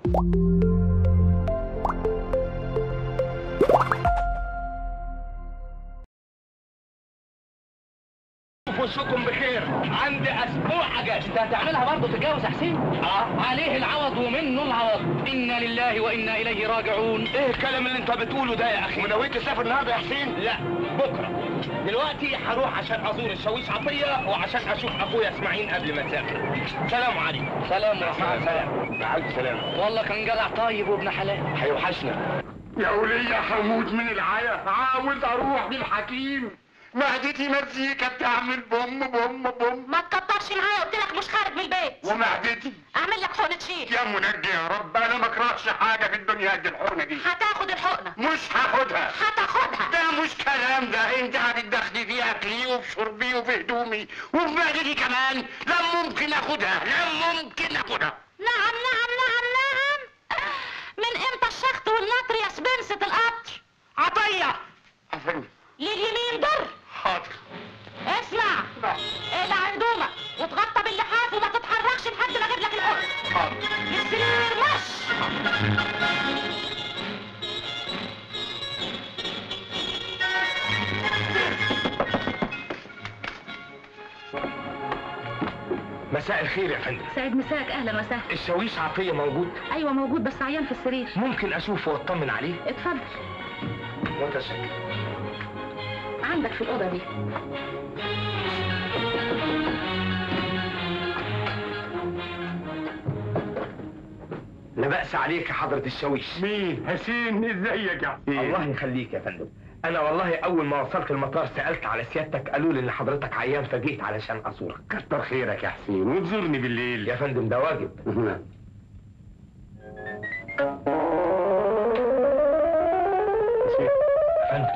وشكم بخير عندي اسبوع اجازه انت هتعملها برضه تتجوز يا حسين اه عليه العوض ومنه العوض انا لله وانا اليه راجعون ايه الكلام اللي انت بتقوله ده يا اخي ونويت تسافر النهارده يا حسين لا بكره دلوقتي هروح عشان ازور الشاويش عطيه وعشان اشوف اخويا اسماعيل قبل ما اسافر سلام عليكم سلام ورحمه الله سلام مع الف سلامه والله كان جدع طيب وابن حلال هيوحشنا يا ولية حمود من العيا عاوز اروح بالحكيم معدتي مزيكا بتعمل بوم بوم بوم ما تكترش معايا قلت لك مش خارج من البيت ومعدتي اعمل لك حقنه شيل يا منجي يا رب انا ما اكرهش حاجه في الدنيا قد الحقنه دي هتاخد الحقنه مش هاخدها هتاخدها ده مش كلام ده انت هتتدخلي في اكلي وفي شربي وفي هدومي وفي معدتي كمان لا ممكن اخدها لا ممكن اخدها نعم نعم نعم نعم من امتى الشخط والنطر يا سبنسة القطر عطيه أفندم. لليمين در حاضر اسمع اقلع هدومك وتغطى باللحاف وما تتحركش لحد ما اجيب لك الحقنه حاضر السرير مش مساء الخير يا فندم سعيد مساك اهلا وسهلا الشاويش عطيه موجود ايوه موجود بس عيان في السرير ممكن اشوفه واطمن عليه اتفضل متشكر عندك في الاوضه دي لا بأس عليك يا حضرة الشاويش مين حسين ازيك يا حسين الله يخليك يا فندم انا والله اول ما وصلت المطار سالت على سيادتك قالوا لي ان حضرتك عيان فجيت علشان ازورك كتر خيرك يا حسين وتزورني بالليل يا فندم ده واجب حسين يا فندم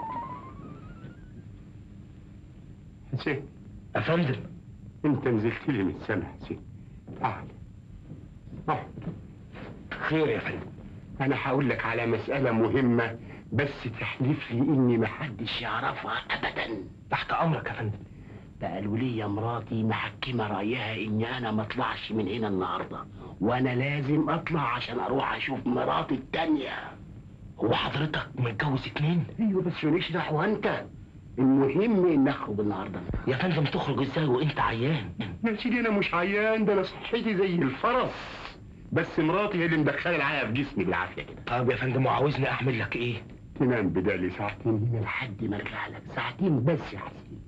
حسين يا فندم انت نزلت لي من السما حسين تعال اقعد خير يا فندم انا هقول لك على مسألة مهمة بس تحلف لي اني محدش يعرفها ابدا تحت امرك يا فندم قالوا لي يا مراتي محكمة رأيها اني انا ما اطلعش من هنا النهاردة وانا لازم اطلع عشان اروح اشوف مراتي التانية هو حضرتك متجوز اتنين ايوه بس ماليش دعوة انت المهم ان اخرج النهاردة يا فندم تخرج ازاي وانت عيان يا سيدي انا مش عيان ده انا صحتي زي الفرس بس مراتي هي اللي مدخله العيا في جسمي بالعافيه كده طب يا فندم وعاوزني اعمل لك ايه تنام بدالي ساعتين من لحد ما ارجع لك ساعتين بس يا حسين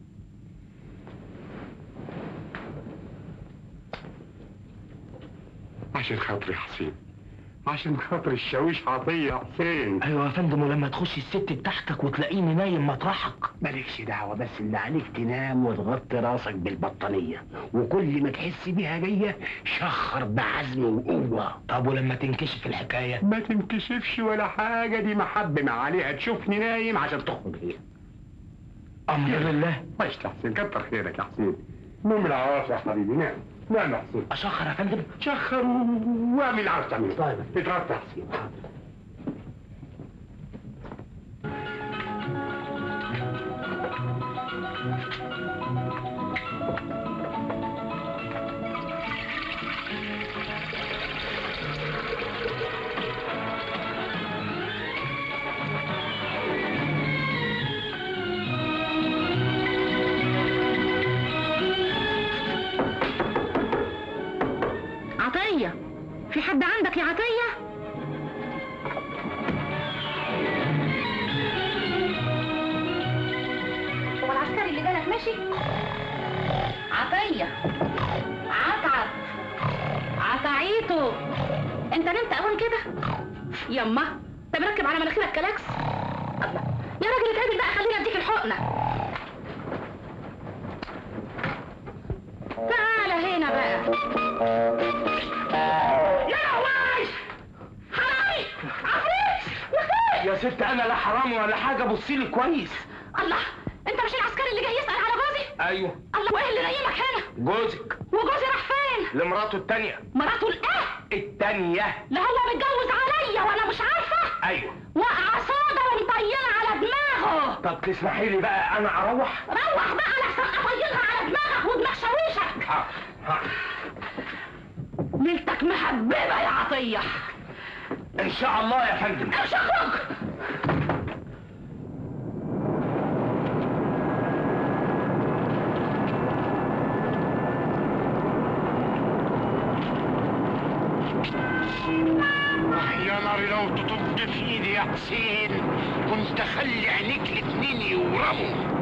عشان خاطري يا حسين عشان خاطر الشاويش عطيه يا حسين ايوه يا فندم ولما تخش الست بتاعتك وتلاقيني نايم مطرحك مالكش دعوة بس اللي عليك تنام وتغطي راسك بالبطانية وكل ما تحس بيها جاية شخر بعزم وقوة طب ولما تنكشف الحكايه ما تنكشفش ولا حاجة دي محبة عليها تشوفني نايم عشان تخرج هي امر لله ماشي يا حسين كتر خيرك يا حسين نوم العواص يا حبيبي نام نام يا حسين اشخر يا فندم شخر و- واعمل اللي عاوز تعمله طيب. اتغطى يا حسين عطيه في حد عندك يا عطيه هو العسكري اللي جالك ماشي عطيه عطعت عطعيته انت نمت اول كده يما انت مركب على مناخيرك كلاكس الله يا راجل اتعدل بقى خليني اديك الحقنه تعال هنا بقى يا لهوي حرامي عفريت يا ست انا لا حرام ولا حاجه بصي لي كويس الله انت مش العسكري اللي جاي يسال على جوزي ايوه الله وايه اللي نيمك هنا جوزك وجوزي راح فين لمراته التانية مراته الايه التانية لا هو متجوز عليا وانا مش عارفه ايوه وقع صودا ومطينه على دماغه طب تسمحي لي بقى انا اروح روح بقى لحسن اطينها على دماغك ودماغ شاويشك حاضر حاضر ليلتك محببة يا عطية ان شاء الله يا فندم امشي اخرج يا ناري لو تطب في ايدي يا حسين كنت خلي عينيك الاتنين يورموا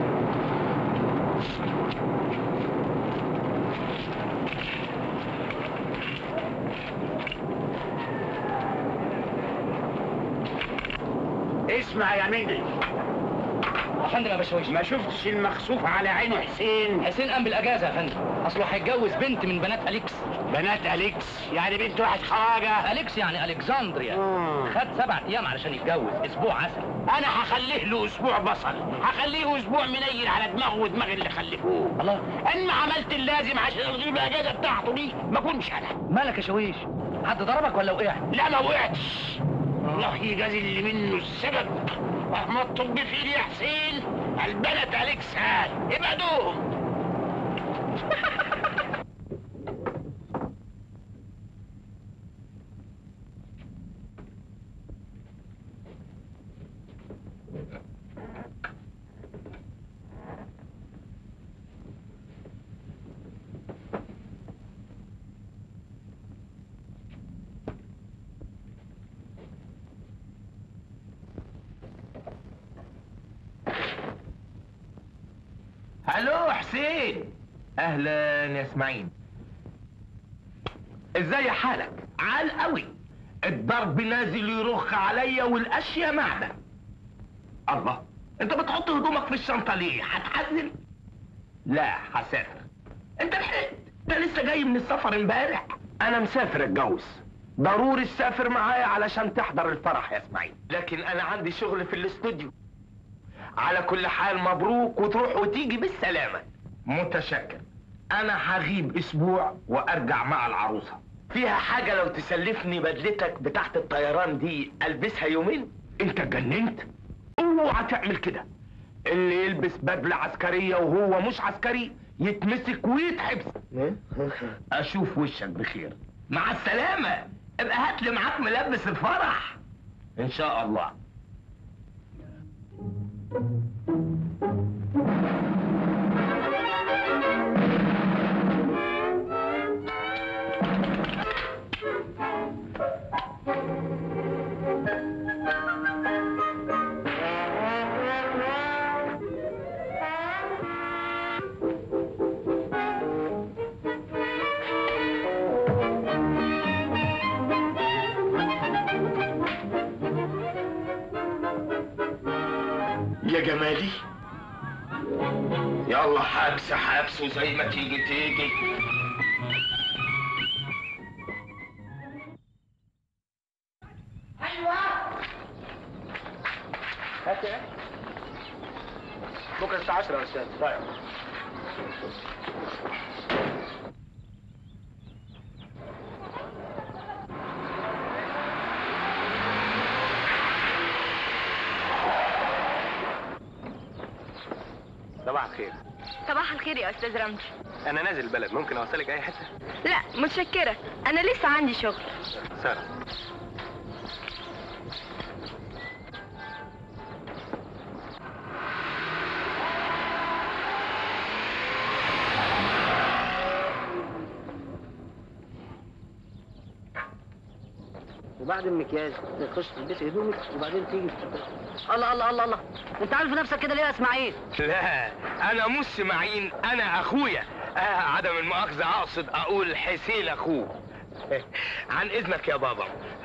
اسمع يا مندي يا فندم يا باشويش ما شفتش المخسوف على عين حسين حسين قام بالاجازه يا فندم اصله هيتجوز بنت من بنات اليكس بنات اليكس يعني بنت واحد خواجه اليكس يعني الكسندريا آه. خد سبع ايام علشان يتجوز اسبوع عسل انا هخليه له اسبوع بصل هخليه اسبوع منيل على دماغه ودماغ اللي خلفوه الله ان ما عملت اللازم عشان اغيب الاجازه بتاعته دي ما كنش انا مالك يا شويش حد ضربك ولا وقعت لا ما وقعتش الله يجازي اللي منه السبب مهما الطب في ايدي يا حسين البنات اليكس هات ابعدوهم الو حسين اهلا يا اسماعيل ازاي حالك عال قوي الضرب نازل يرخ عليا والاشياء معدن الله انت بتحط هدومك في الشنطه ليه هتحزن لا هسافر انت لحقت انت لسه جاي من السفر امبارح انا مسافر اتجوز ضروري تسافر معايا علشان تحضر الفرح يا اسماعيل لكن انا عندي شغل في الاستوديو على كل حال مبروك وتروح وتيجي بالسلامة متشكر انا هغيب اسبوع وارجع مع العروسة فيها حاجة لو تسلفني بدلتك بتاعت الطيران دي البسها يومين انت اتجننت اوعى تعمل كده اللي يلبس بدلة عسكرية وهو مش عسكري يتمسك ويتحبس اشوف وشك بخير مع السلامة ابقى هات لي معاك ملبس الفرح ان شاء الله يا جمالي يلا حبس حبس وزي ما تيجي تيجي ايوه بكره الساعه 10 يا استاذ طيب صباح الخير صباح الخير يا استاذ رمزي انا نازل البلد ممكن اوصلك اي حته لا متشكره انا لسه عندي شغل ساره وبعد المكياج تخش تلبسي هدومك وبعدين تيجي الله الله الله الله انت عارف نفسك كده ليه يا اسماعيل لا انا مش سماعين انا اخويا آه عدم المؤاخذة اقصد اقول حسين اخوه عن اذنك يا بابا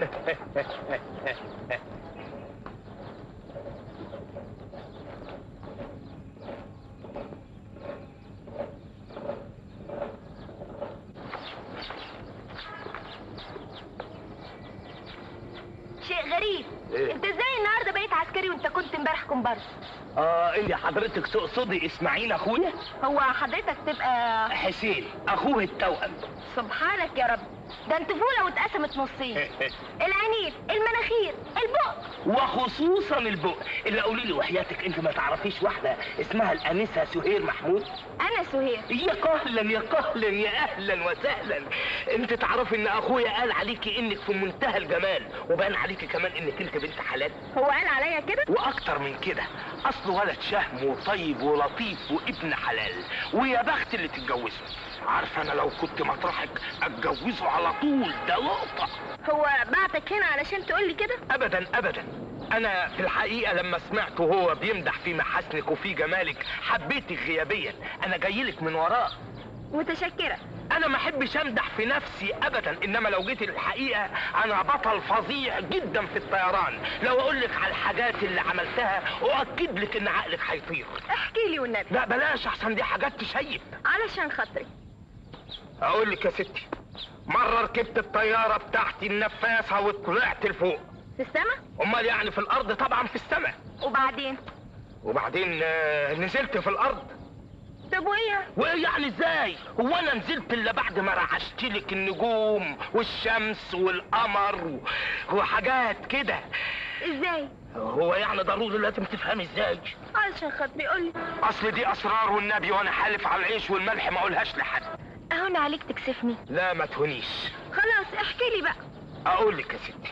شيء غريب إيه؟ انت ازاي النهارده بقيت عسكري وانت كنت امبارح كومبارس اه انت حضرتك تقصدي اسماعيل اخويا هو حضرتك تبقى حسين اخوه التوأم سبحانك يا رب ده انتفوله واتقسمت نصين العينين المناخير البق وخصوصا البق اللي قولي لي وحياتك انت ما تعرفيش واحده اسمها الانسه سهير محمود انا سهير يا قهلا يا قهلا يا اهلا وسهلا انت تعرفي ان اخويا قال عليكي انك في منتهى الجمال وبان عليكي كمان انك انت بنت حلال هو قال عليا كده واكتر من كده اصله ولد شهم وطيب ولطيف وابن حلال ويا بخت اللي تتجوزه عارفه انا لو كنت مطرحك اتجوزه على طول ده لقطه هو بعتك هنا علشان تقول لي كده ابدا ابدا انا في الحقيقه لما سمعته هو بيمدح في محاسنك وفي جمالك حبيتك غيابيا انا جايلك من وراه متشكره انا ما احبش امدح في نفسي ابدا انما لو جيت الحقيقه انا بطل فظيع جدا في الطيران لو اقول لك على الحاجات اللي عملتها اؤكد لك ان عقلك هيطير احكي لي والنبي لا بلاش احسن دي حاجات تشيب علشان خاطري اقول لك يا ستي مره ركبت الطياره بتاعتي النفاثه وطلعت لفوق في السما امال يعني في الارض طبعا في السماء وبعدين وبعدين آه، نزلت في الارض طب وايه وايه يعني ازاي هو انا نزلت الا بعد ما رعشت لك النجوم والشمس والقمر و- وحاجات كده ازاي هو يعني ضروري لازم تفهم ازاي علشان خاطري قول لي اصل دي اسرار والنبي وانا حالف على العيش والملح ما اقولهاش لحد اهون عليك تكسفني لا ما تهونيش خلاص احكي لي بقى اقول لك يا ستي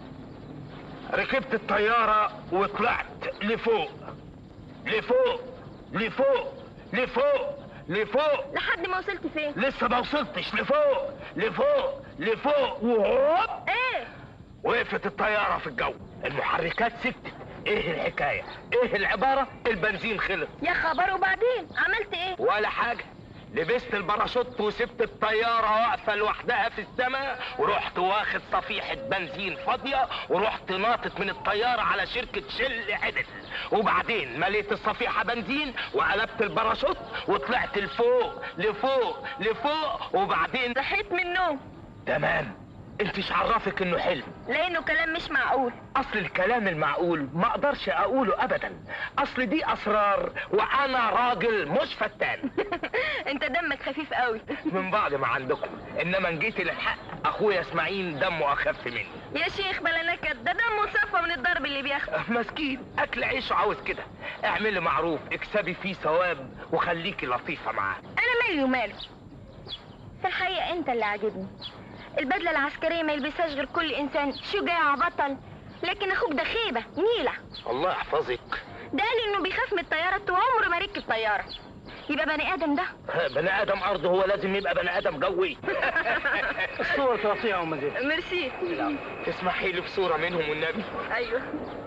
ركبت الطيارة وطلعت لفوق لفوق لفوق لفوق لفوق لحد ما وصلت فين لسه ما وصلتش لفوق لفوق لفوق وهوب ايه وقفت الطيارة في الجو المحركات سكتت ايه الحكاية ايه العبارة البنزين خلص يا خبر وبعدين عملت ايه ولا حاجة لبست الباراشوت وسبت الطيارة واقفة لوحدها في السماء ورحت واخد صفيحة بنزين فاضية ورحت ناطط من الطيارة على شركة شل عدل وبعدين مليت الصفيحة بنزين وقلبت الباراشوت وطلعت لفوق لفوق لفوق وبعدين صحيت من النوم تمام انتش عرفك انه حلم لانه كلام مش معقول اصل الكلام المعقول ما اقدرش اقوله ابدا اصل دي اسرار وانا راجل مش فتان انت دمك خفيف قوي من بعد ما عندكم انما ان جيت للحق اخويا اسماعيل دمه اخف مني يا شيخ بلا نكد ده دمه صفى من الضرب اللي بياخده مسكين اكل عيش عاوز كده اعملي معروف اكسبي فيه ثواب وخليكي لطيفه معاه انا مالي وماله في الحقيقه انت اللي عاجبني البدله العسكريه ما يلبسهاش غير كل انسان شجاع بطل لكن اخوك ده خيبه نيله الله يحفظك ده قال انه بيخاف من الطياره طول عمره ما ركب طياره يبقى بني ادم ده بني ادم ارض هو لازم يبقى بني ادم جوي الصور تعطيها ام زين ميرسي تسمحي لي بصوره منهم والنبي ايوه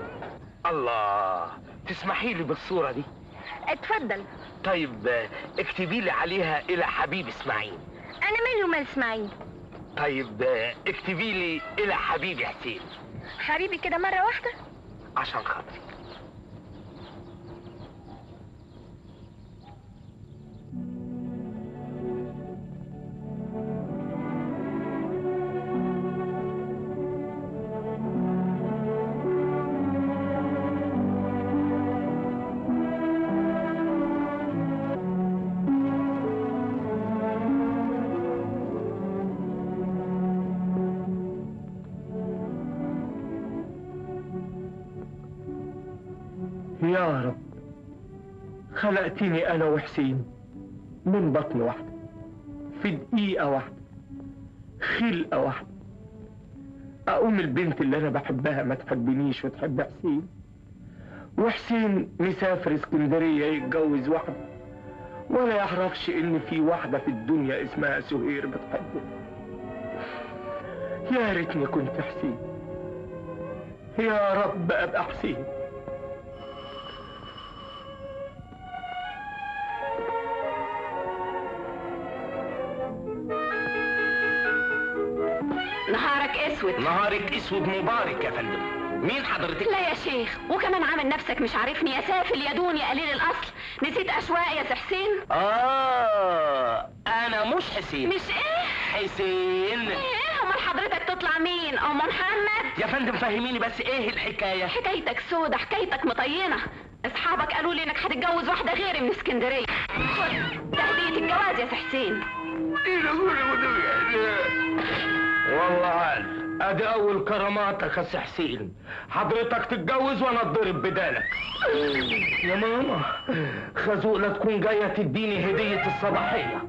الله تسمحي لي بالصوره دي اتفضل طيب آه، اكتبي لي عليها الى حبيب اسماعيل انا مالي ومال اسماعيل طيب آه، اكتبي لي الى حبيبي حسين حبيبي كده مره واحده عشان خاطري يا رب خلقتني انا وحسين من بطن واحده في دقيقه واحده خلقه واحده اقوم البنت اللي انا بحبها ما تحبنيش وتحب حسين وحسين مسافر اسكندريه يتجوز واحده ولا يعرفش ان في واحده في الدنيا اسمها سهير بتحبه يا ريتني كنت حسين يا رب ابقى حسين نهارك اسود نهارك اسود مبارك يا فندم مين حضرتك لا يا شيخ وكمان عامل نفسك مش عارفني يا سافل يا دون يا قليل الاصل نسيت اشواق يا سي حسين اه انا مش حسين مش ايه حسين ايه امال حضرتك تطلع مين ام محمد يا فندم فهميني بس ايه الحكايه حكايتك سودة حكايتك مطينة اصحابك قالوا لي انك هتتجوز واحدة غيري من اسكندرية خد تهدية الجواز يا سي حسين والله عال ادي اول كراماتك يا سي حسين حضرتك تتجوز وانا اتضرب بدالك يا ماما خازوقة تكون جاية تديني هدية الصباحية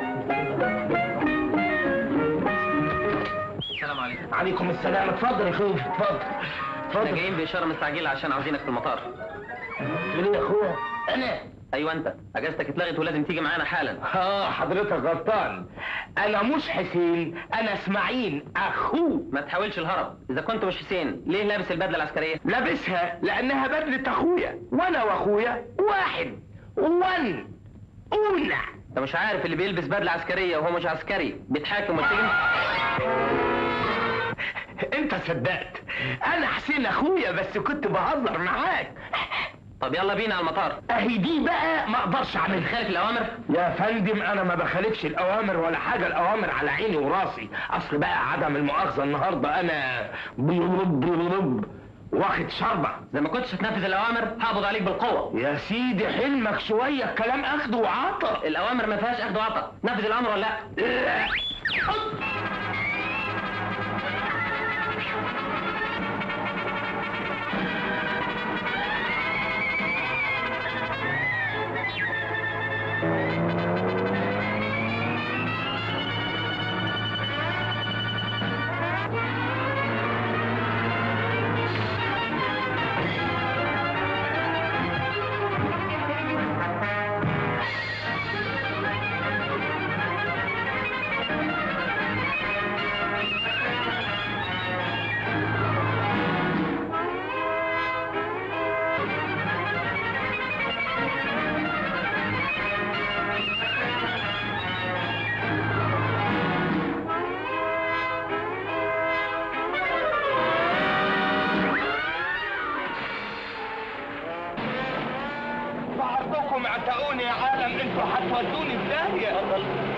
السلام عليكم عليكم السلام اتفضل يا اخويا اتفضل احنا اتفضل جايين بإشارة مستعجلة عشان عاوزينك في المطار تقول ايه يا اخويا انا ايوه انت اجازتك اتلغت ولازم تيجي معانا حالا اه حضرتك غلطان انا مش حسين انا اسماعيل اخوه ما تحاولش الهرب اذا كنت مش حسين ليه لابس البدله العسكريه لابسها لانها بدلة اخويا وانا واخويا واحد ون اونع انت مش عارف اللي بيلبس بدله عسكريه وهو مش عسكري بيتحاكم ويتسجن انت صدقت انا حسين اخويا بس كنت بهزر معاك طب يلا بينا على المطار اهي دي بقى ما اقدرش اعملها خالف الاوامر يا فندم انا ما بخالفش الاوامر ولا حاجه الاوامر على عيني وراسي اصل بقى عدم المؤاخذه النهارده انا بلب بلب واخد شربة زي ما كنتش هتنفذ الاوامر هقبض عليك بالقوه يا سيدي حلمك شوية الكلام اخده وعطا الاوامر ما فيهاش اخد وعطا نفذ الامر ولا لا بعضكم اعتقوني يا عالم انتوا هتودوني في داهية